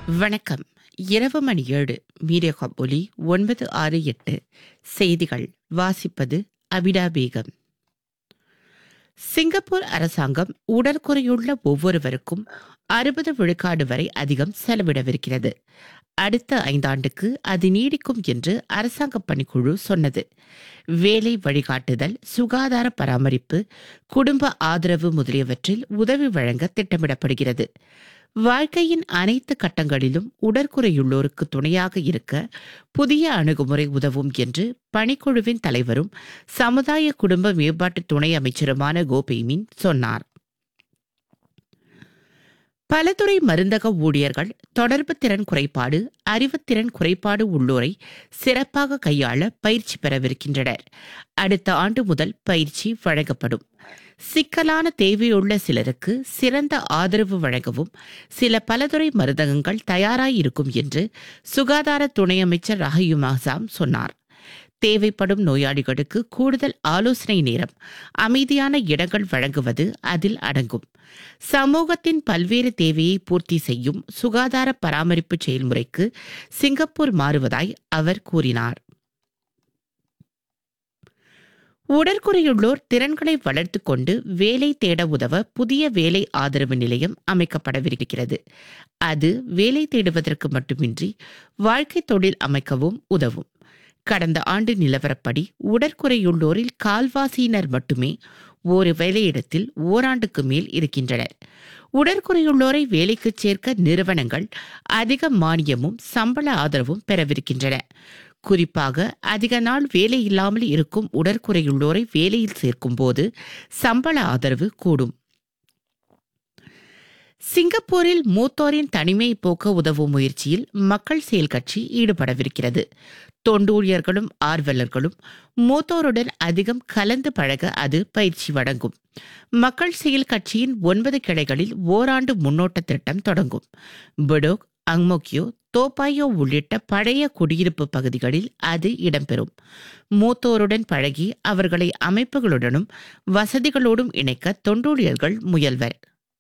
வணக்கம் இரவு மணி ஏழு மீடியா ஒலி ஒன்பது ஆறு எட்டு செய்திகள் வாசிப்பது அபிடா பேகம் சிங்கப்பூர் அரசாங்கம் உடற்குறையுள்ள ஒவ்வொருவருக்கும் அறுபது விழுக்காடு வரை அதிகம் செலவிடவிருக்கிறது அடுத்த ஐந்தாண்டுக்கு அது நீடிக்கும் என்று அரசாங்க பணிக்குழு சொன்னது வேலை வழிகாட்டுதல் சுகாதார பராமரிப்பு குடும்ப ஆதரவு முதலியவற்றில் உதவி வழங்க திட்டமிடப்படுகிறது வாழ்க்கையின் அனைத்து கட்டங்களிலும் உடற்குறையுள்ளோருக்கு துணையாக இருக்க புதிய அணுகுமுறை உதவும் என்று பணிக்குழுவின் தலைவரும் சமுதாய குடும்ப மேம்பாட்டு துணை அமைச்சருமான கோபெய்மின் சொன்னார் பலதுறை மருந்தக ஊழியர்கள் தொடர்பு திறன் குறைபாடு அறிவுத்திறன் குறைபாடு உள்ளோரை சிறப்பாக கையாள பயிற்சி பெறவிருக்கின்றனர் அடுத்த ஆண்டு முதல் பயிற்சி வழங்கப்படும் சிக்கலான தேவையுள்ள சிலருக்கு சிறந்த ஆதரவு வழங்கவும் சில பலதுறை மருந்தகங்கள் தயாராயிருக்கும் என்று சுகாதார துணை அமைச்சர் ரஹயூம் அசாம் சொன்னார் தேவைப்படும் நோயாளிகளுக்கு கூடுதல் ஆலோசனை நேரம் அமைதியான இடங்கள் வழங்குவது அதில் அடங்கும் சமூகத்தின் பல்வேறு தேவையை பூர்த்தி செய்யும் சுகாதார பராமரிப்பு செயல்முறைக்கு சிங்கப்பூர் மாறுவதாய் அவர் கூறினார் உடற்குறையுள்ளோர் திறன்களை வளர்த்துக் கொண்டு வேலை தேட உதவ புதிய வேலை ஆதரவு நிலையம் அமைக்கப்படவிருக்கிறது அது வேலை தேடுவதற்கு மட்டுமின்றி வாழ்க்கை தொழில் அமைக்கவும் உதவும் கடந்த ஆண்டு நிலவரப்படி உடற்குறையுள்ளோரில் கால்வாசியினர் மட்டுமே ஒரு வேலையிடத்தில் ஓராண்டுக்கு மேல் இருக்கின்றனர் உடற்குறையுள்ளோரை வேலைக்கு சேர்க்க நிறுவனங்கள் அதிக மானியமும் சம்பள ஆதரவும் பெறவிருக்கின்றன குறிப்பாக அதிக நாள் வேலை இல்லாமல் இருக்கும் உடற்குறையுள்ளோரை வேலையில் சேர்க்கும் போது சம்பள ஆதரவு கூடும் சிங்கப்பூரில் மூத்தோரின் தனிமையை போக்க உதவும் முயற்சியில் மக்கள் செயல் கட்சி ஈடுபடவிருக்கிறது தொண்டூழியர்களும் ஆர்வலர்களும் மூத்தோருடன் அதிகம் கலந்து பழக அது பயிற்சி வழங்கும் மக்கள் செயல் கட்சியின் ஒன்பது கிளைகளில் ஓராண்டு முன்னோட்ட திட்டம் தொடங்கும் பிடோக் அங்மோக்கியோ தோப்பாயோ உள்ளிட்ட பழைய குடியிருப்பு பகுதிகளில் அது இடம்பெறும் மூத்தோருடன் பழகி அவர்களை அமைப்புகளுடனும் வசதிகளோடும் இணைக்க தொண்டூழியர்கள் முயல்வர்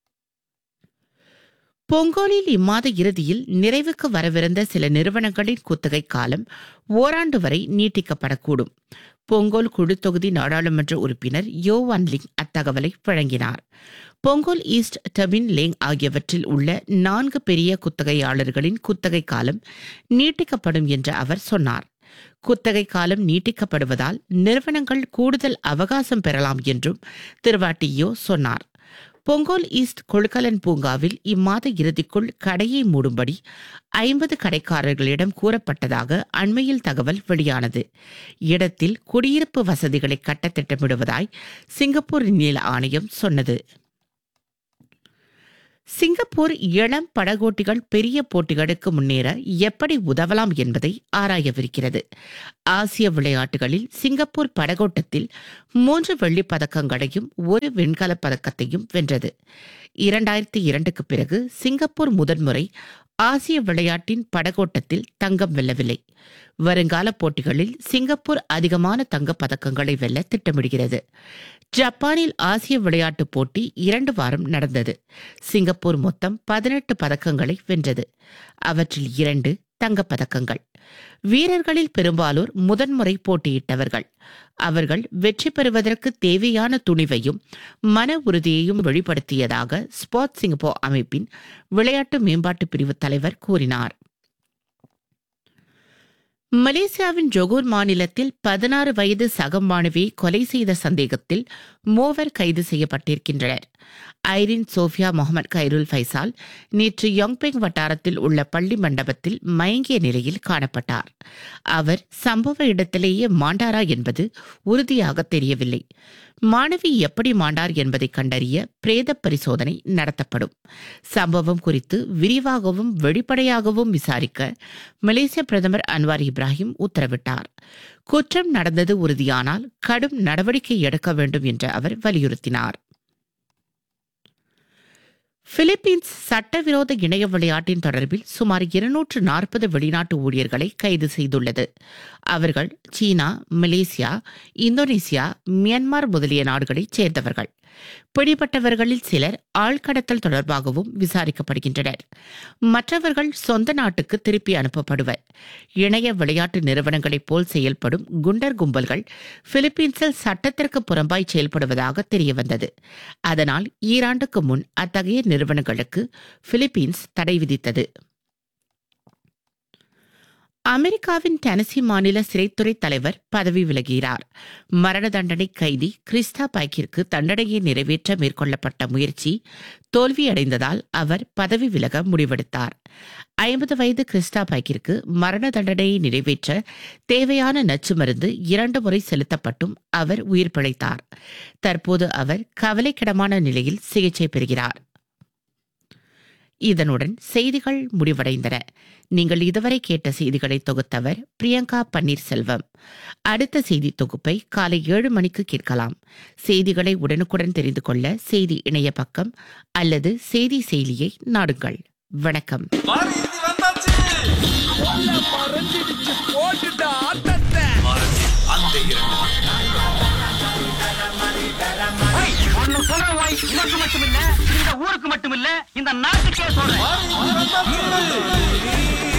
பொங்கோலில் இம்மாத இறுதியில் நிறைவுக்கு வரவிருந்த சில நிறுவனங்களின் குத்தகை காலம் ஓராண்டு வரை நீட்டிக்கப்படக்கூடும் பொங்கோல் குழு தொகுதி நாடாளுமன்ற உறுப்பினர் யோவான் லிங் அத்தகவலை வழங்கினார் பொங்கோல் ஈஸ்ட் டபின் லேங் ஆகியவற்றில் உள்ள நான்கு பெரிய குத்தகையாளர்களின் குத்தகை காலம் நீட்டிக்கப்படும் என்று அவர் சொன்னார் குத்தகை காலம் நீட்டிக்கப்படுவதால் நிறுவனங்கள் கூடுதல் அவகாசம் பெறலாம் என்றும் திருவாட்டியோ சொன்னார் பொங்கோல் ஈஸ்ட் கொள்கலன் பூங்காவில் இம்மாத இறுதிக்குள் கடையை மூடும்படி ஐம்பது கடைக்காரர்களிடம் கூறப்பட்டதாக அண்மையில் தகவல் வெளியானது இடத்தில் குடியிருப்பு வசதிகளை கட்ட திட்டமிடுவதாய் சிங்கப்பூர் நீல ஆணையம் சொன்னது சிங்கப்பூர் இளம் படகோட்டிகள் பெரிய போட்டிகளுக்கு முன்னேற எப்படி உதவலாம் என்பதை ஆராயவிருக்கிறது ஆசிய விளையாட்டுகளில் சிங்கப்பூர் படகோட்டத்தில் மூன்று வெள்ளிப் பதக்கங்களையும் ஒரு வெண்கலப் பதக்கத்தையும் வென்றது இரண்டாயிரத்தி இரண்டுக்கு பிறகு சிங்கப்பூர் முதன்முறை ஆசிய விளையாட்டின் படகோட்டத்தில் தங்கம் வெல்லவில்லை வருங்கால போட்டிகளில் சிங்கப்பூர் அதிகமான தங்கப் பதக்கங்களை வெல்ல திட்டமிடுகிறது ஜப்பானில் ஆசிய விளையாட்டுப் போட்டி இரண்டு வாரம் நடந்தது சிங்கப்பூர் மொத்தம் பதினெட்டு பதக்கங்களை வென்றது அவற்றில் இரண்டு தங்கப் பதக்கங்கள் வீரர்களில் பெரும்பாலோர் முதன்முறை போட்டியிட்டவர்கள் அவர்கள் வெற்றி பெறுவதற்கு தேவையான துணிவையும் மன உறுதியையும் வெளிப்படுத்தியதாக ஸ்போர்ட்ஸ் சிங்கப்பூர் அமைப்பின் விளையாட்டு மேம்பாட்டு பிரிவு தலைவர் கூறினார் மலேசியாவின் ஜொகூர் மாநிலத்தில் பதினாறு வயது சக மாணவியை கொலை செய்த சந்தேகத்தில் மூவர் கைது செய்யப்பட்டிருக்கின்றனர் Irene Sophia Muhammad Khairul Faisal நேற்று யோங்பெங் வட்டாரத்தில் உள்ள பள்ளி மண்டபத்தில் மயங்கிய நிலையில் காணப்பட்டார் அவர் சம்பவ இடத்திலேயே மாண்டாரா என்பது உறுதியாக தெரியவில்லை மாணவி எப்படி மாண்டார் என்பதை கண்டறிய பிரேத பரிசோதனை நடத்தப்படும் சம்பவம் குறித்து விரிவாகவும் வெளிப்படையாகவும் விசாரிக்க மலேசிய பிரதமர் அன்வார் இப்ராஹிம் உத்தரவிட்டார் குற்றம் நடந்தது உறுதியானால் கடும் நடவடிக்கை எடுக்க வேண்டும் என்று அவர் வலியுறுத்தினார் பிலிப்பீன்ஸ் சட்டவிரோத இணைய விளையாட்டின் தொடர்பில் சுமார் இருநூற்று நாற்பது வெளிநாட்டு ஊழியர்களை கைது செய்துள்ளது அவர்கள் சீனா மலேசியா இந்தோனேசியா மியான்மர் முதலிய நாடுகளைச் சேர்ந்தவர்கள் பிடிபட்டவர்களில் சிலர் ஆழ்கடத்தல் தொடர்பாகவும் விசாரிக்கப்படுகின்றனர் மற்றவர்கள் சொந்த நாட்டுக்கு திருப்பி அனுப்பப்படுவர் இணைய விளையாட்டு நிறுவனங்களைப் போல் செயல்படும் குண்டர் கும்பல்கள் பிலிப்பீன்ஸில் சட்டத்திற்கு புறம்பாய் செயல்படுவதாக தெரியவந்தது அதனால் ஈராண்டுக்கு முன் அத்தகைய நிறுவனங்களுக்கு பிலிப்பீன்ஸ் தடை விதித்தது அமெரிக்காவின் டெனசி மாநில சிறைத்துறை தலைவர் பதவி விலகிறார் மரண தண்டனை கைதி கிறிஸ்டா பைக்கிற்கு தண்டனையை நிறைவேற்ற மேற்கொள்ளப்பட்ட முயற்சி தோல்வியடைந்ததால் அவர் பதவி விலக முடிவெடுத்தார் ஐம்பது வயது கிறிஸ்டா பைக்கிற்கு மரண தண்டனையை நிறைவேற்ற தேவையான நச்சு மருந்து இரண்டு முறை செலுத்தப்பட்டும் அவர் உயிர் பிழைத்தார் தற்போது அவர் கவலைக்கிடமான நிலையில் சிகிச்சை பெறுகிறார் இதனுடன் செய்திகள் முடிவடைந்தன நீங்கள் இதுவரை கேட்ட செய்திகளை தொகுத்தவர் பிரியங்கா பன்னீர்செல்வம் அடுத்த செய்தி தொகுப்பை காலை ஏழு மணிக்கு கேட்கலாம் செய்திகளை உடனுக்குடன் தெரிந்து கொள்ள செய்தி இணைய பக்கம் அல்லது செய்தி செயலியை நாடுங்கள் வணக்கம் வாரி இறுதி வந்தாச்சு மறைஞ்சிடுச்சு போட்டுட்ட ஆட்டத்தை அந்த இரண்டு ஒன்னு சொல்ற வாய் உனக்கு மட்டுமில்ல இந்த ஊருக்கு மட்டுமில்ல இந்த நாட்டுக்கே சொல்றேன் வாரி இறுதி வந்தாச்சு